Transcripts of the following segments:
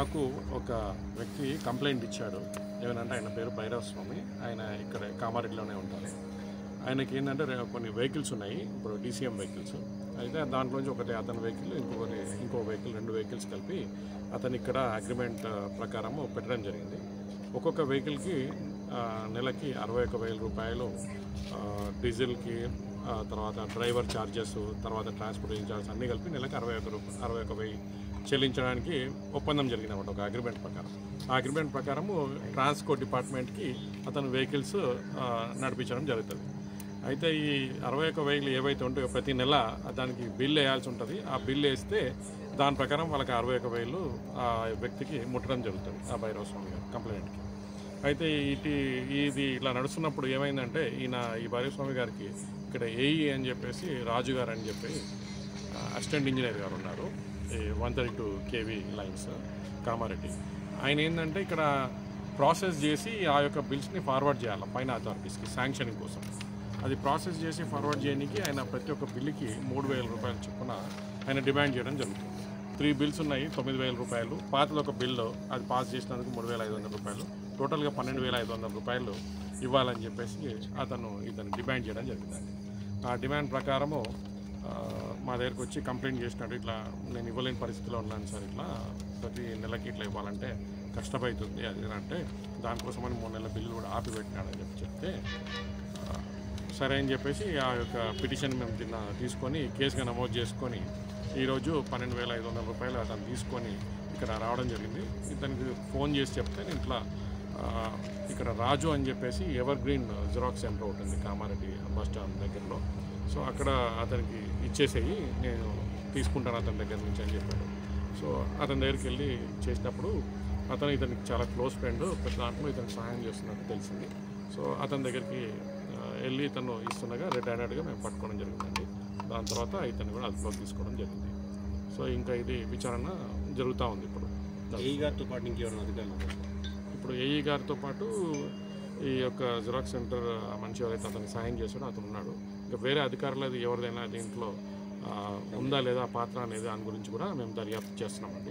మాకు ఒక వ్యక్తి కంప్లైంట్ ఇచ్చాడు ఏమనంటే ఆయన పేరు భైరవ స్వామి ఆయన ఇక్కడ కామారెడ్డిలోనే ఉంటారు ఆయనకి ఏంటంటే రే- కొన్ని వెహికల్స్ ఉన్నాయి ఇప్పుడు డీసీఎం వెహికల్స్ అయితే దాంట్లోంచి ఒకటి అతని వెహికల్ ఇంకొకటి ఇంకో వెహికల్ రెండు వెహికల్స్ కలిపి అతను ఇక్కడ అగ్రిమెంట్ ప్రకారం పెట్టడం జరిగింది ఒక్కొక్క వెహికల్కి ఆ, నెలకి అరవై ఒక వేల రూపాయలు ఆ, డీజిల్కి ఆ, తర్వాత డ్రైవర్ ఛార్జెస్ తర్వాత ట్రాన్స్పోర్టేషన్ ఛార్జెస్ అన్నీ కలిపి నెలకి అరవై ఒక రూపాయ అరవై ఒక వెయ్యి చెల్లించడానికి ఒప్పందం జరిగిందన్నమాట ఒక అగ్రిమెంట్ ప్రకారం ఆ అగ్రిమెంట్ ప్రకారము ట్రాన్స్పోర్ట్ డిపార్ట్మెంట్కి అతను వెహికల్స్ ఆ, నడిపించడం జరుగుతుంది అయితే ఈ అరవై ఒక వెహికల్ ఏవైతే ఉంటాయో ప్రతి నెల దానికి బిల్ వేయాల్సి ఉంటుంది ఆ బిల్ వేస్తే దాని ప్రకారం వాళ్ళకి అరవై ఒక వేలు ఆ వ్యక్తికి ముట్టడం జరుగుతుంది ఆ భైరవ స్వామి గారు కంప్లైంట్కి అయితే ఇటు ఇది ఇట్లా నడుస్తున్నప్పుడు ఏమైందంటే ఈయన ఈ భైరవ స్వామి గారికి ఇక్కడ ఏఈ అని చెప్పేసి రాజు గారు అని చెప్పి అసిస్టెంట్ ఇంజనీర్ గారు ఉన్నారు ఈ one thirty two KV lines Kamareddy ఆయన ఏంటంటే ఇక్కడ ప్రాసెస్ చేసి ఆ యొక్క బిల్స్ని ఫార్వర్డ్ చేయాలి పైన అథారిటీస్కి శాంక్షనింగ్ కోసం అది ప్రాసెస్ చేసి ఫార్వర్డ్ చేయడానికి ఆయన ప్రతి ఒక్క బిల్లుకి మూడు వేల రూపాయలు చొప్పున ఆయన డిమాండ్ చేయడం జరుగుతుంది త్రీ బిల్స్ ఉన్నాయి తొమ్మిది వేల రూపాయలు పాతది ఒక బిల్లు అది పాస్ చేసినందుకు మూడు వేల ఐదు వందల రూపాయలు టోటల్గా పన్నెండు వేల ఐదు వందల రూపాయలు ఇవ్వాలని చెప్పేసి అతను ఇతను డిమాండ్ చేయడం జరిగిందండి ఆ డిమాండ్ ప్రకారము ఆ, మా దగ్గరకు వచ్చి కంప్లైంట్ చేసినట్టు ఇట్లా నేను ఇవ్వలేని పరిస్థితిలో ఉన్నాను సార్ ఇట్లా ప్రతి నెలకి ఇట్లా ఇవ్వాలంటే కష్టమవుతుంది అది ఇది అంటే దానికోసమని మూడు నెలల బిల్లు కూడా ఆపి పెట్టినాడని చెప్పి చెప్తే ఆ, సరే అని చెప్పేసి ఆ యొక్క పిటిషన్ మేము తిన్న తీసుకొని కేసుగా నమోదు చేసుకొని ఈరోజు పన్నెండు వేల ఐదు వందల రూపాయలు అతను తీసుకొని ఇక్కడ రావడం జరిగింది ఇతనికి ఫోన్ చేసి చెప్తే నేను ఇట్లా ఆ, ఇక్కడ రాజు అని చెప్పేసి ఎవర్ గ్రీన్ జిరాక్స్ సెంటర్ ఒకటి ఉంది కామారెడ్డి బస్ స్టాండ్ దగ్గరలో సో అక్కడ అతనికి ఇచ్చేసేయి నేను తీసుకుంటాను అతని దగ్గర నుంచి అని చెప్పాడు సో అతని దగ్గరికి వెళ్ళి చేసినప్పుడు అతను ఇతనికి చాలా క్లోజ్ ఫ్రెండ్ ప్రతి దాంట్లో ఇతనికి సహాయం చేస్తున్నట్టు తెలిసింది సో అతని దగ్గరికి ఆ, వెళ్ళి ఇతను ఇస్తుండగా రెడ్ హ్యాండెడ్గా మేము పట్టుకోవడం జరిగిందండి దాని తర్వాత ఇతను కూడా అదుపులోకి తీసుకోవడం జరిగింది సో ఇంకా ఇది విచారణ జరుగుతూ ఉంది ఇప్పుడు ఏఈ గారితో పాటు ఇంకెవరైనా అధికారులు ఉన్నారు? ఇప్పుడు ఏఈ గారితో పాటు ఈ యొక్క జిరాక్స్ సెంటర్ ఆ మనిషి ఎవరైతే అతనికి సాయం చేశాడో అతను ఉన్నాడు ఇంకా వేరే అధికారులది ఎవరిదైనా దీంట్లో ఆ, ఉందా లేదా పాత్ర అనేది దాని గురించి కూడా మేము దర్యాప్తు చేస్తున్నామండి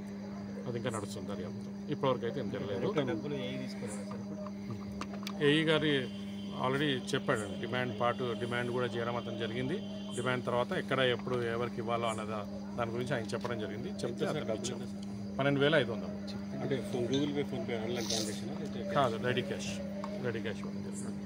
అది ఇంకా నడుస్తుంది దర్యాప్తు ఇప్పటివరకు అయితే ఏం తెలియలేదు డబ్బులు ఏఈ తీసుకున్నారు సార్ ఇప్పుడు ఏఈ గారి ఆల్రెడీ చెప్పాడండి డిమాండ్ పాటు డిమాండ్ కూడా చేయడం అతను జరిగింది డిమాండ్ తర్వాత ఎక్కడ ఎప్పుడు ఎవరికి ఇవ్వాలో అన్నదా దాని గురించి ఆయన చెప్పడం జరిగింది చెప్తే అతను ఇచ్చాం పన్నెండు వేల ఐదు వందలు అంటే phone Google Pay PhonePe online transaction కాదు రెడీ క్యాష్ రెడీ క్యాష్ ఇవ్వడం జరిగింది